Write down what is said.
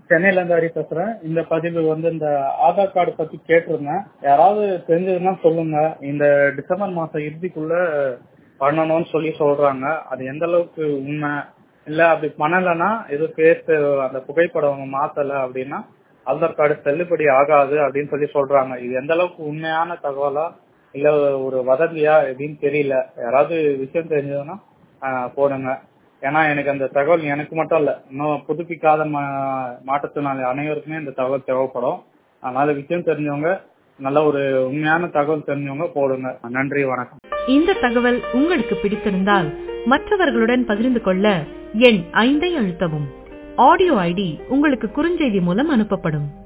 சென்னையில இருந்து ஹரி பேசுறேன் இந்த பதிவு வந்து இந்த ஆதார் கார்டு பத்தி கேட்டிருந்தேன் யாராவது தெரிஞ்சதுன்னா சொல்லுங்க இந்த டிசம்பர் மாசம் இறுதிக்குள்ள பண்ணணும்னு சொல்லி சொல்றாங்க அது எந்த அளவுக்கு உண்மை இல்ல அப்படி பண்ணலைன்னா ஏதோ பேச அந்த புகைப்படம் மாத்தல அப்படின்னா ஆதார் கார்டு செல்லுபடி ஆகாது அப்படின்னு சொல்லி சொல்றாங்க இது எந்த அளவுக்கு உண்மையான தகவலா இல்ல ஒரு வதந்தியா எப்படின்னு தெரியல யாராவது விஷயம் தெரிஞ்சதுன்னா ஆஹ் போடுங்க ஏன்னா எனக்கு அந்த தகவல் எனக்கு மட்டும் இல்ல இன்னும் புதுப்பிக்காத மா- மாற்றுத்திறனாளி அனைவருக்குமே இந்த தகவல் தேவைப்படும் அதனால விஷயம் தெரிஞ்சவங்க நல்ல ஒரு உண்மையான தகவல் தெரிஞ்சவங்க போடுங்க நன்றி வணக்கம் இந்த தகவல் உங்களுக்கு பிடித்திருந்தால் மற்றவர்களுடன் பகிர்ந்து கொள்ள எண் ஐந்தை அழுத்தவும் ஆடியோ ஐடி உங்களுக்கு குறுஞ்செய்தி மூலம் அனுப்பப்படும்